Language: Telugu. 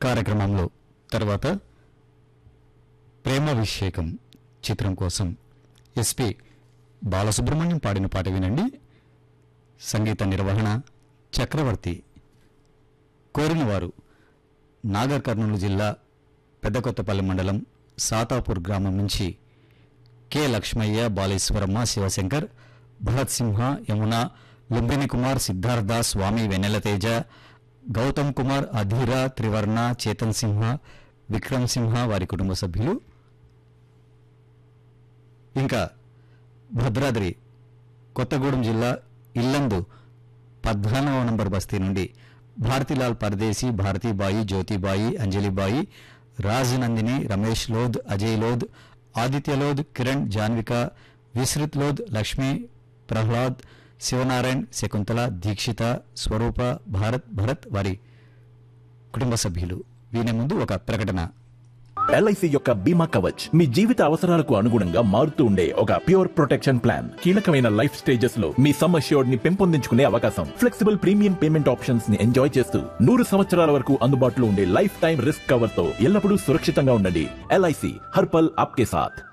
కార్యక్రమంలో తర్వాత ప్రేమాభిషేకం చిత్రం కోసం ఎస్పి బాలసుబ్రహ్మణ్యం పాడిన పాట వినండి సంగీత నిర్వహణ చక్రవర్తి కోరిన వారు నాగర్ కర్నూలు జిల్లా పెద్దకొత్తపల్లి మండలం సాతాపూర్ గ్రామం నుంచి కె లక్ష్మయ్య బాలేశ్వరమ్మ శివశంకర్ భరత్ సింహ యమున లుంబిని కుమార్ సిద్ధార్థ స్వామి వెన్నెలతేజ గౌతమ్ కుమార్ అధీర త్రివర్ణ చేతన్ సింహ విక్రమ్ సింహ వారి కుటుంబ సభ్యులు ఇంకా భద్రాద్రి కొత్తగూడెం జిల్లా ఇల్లందు పద్నాలుగవ నంబర్ బస్తీ నుండి భారతీలాల్ పరదేశీ భారతీబాయి జ్యోతిబాయి అంజలిబాయి రాజనందిని రమేష్ లోద్ అజయ్ లోద్ ఆదిత్య లోద్ కిరణ్ జాన్విక విశ్రుత్ లోద్ లక్ష్మి ప్రహ్లాద్ శివనారాయణ్ శకుంతల దీక్షిత స్వరూప భారత్ భరత్ వారి కుటుంబ సభ్యులు వీని ముందు ఒక ప్రకటన ఎల్ఐసి యొక్క బీమా కవచ్ మీ జీవిత అవసరాలకు అనుగుణంగా మారుతూ ఉండే ఒక ప్యూర్ ప్రొటెక్షన్ ప్లాన్ కీలకమైన లైఫ్ స్టేజెస్ లో మీ సమ్ అష్యూర్డ్ ని పెంపొందించుకునే అవకాశం ఫ్లెక్సిబుల్ ప్రీమియం పేమెంట్ ఆప్షన్స్ ని ఎంజాయ్ చేస్తూ నూరు సంవత్సరాల వరకు అందుబాటులో ఉండే లైఫ్ టైం రిస్క్ కవర్ తో ఎల్లప్పుడూ సురక్షితంగా ఉండండి ఎల్ఐసి హర్పల్ ఆప్కే సాథ్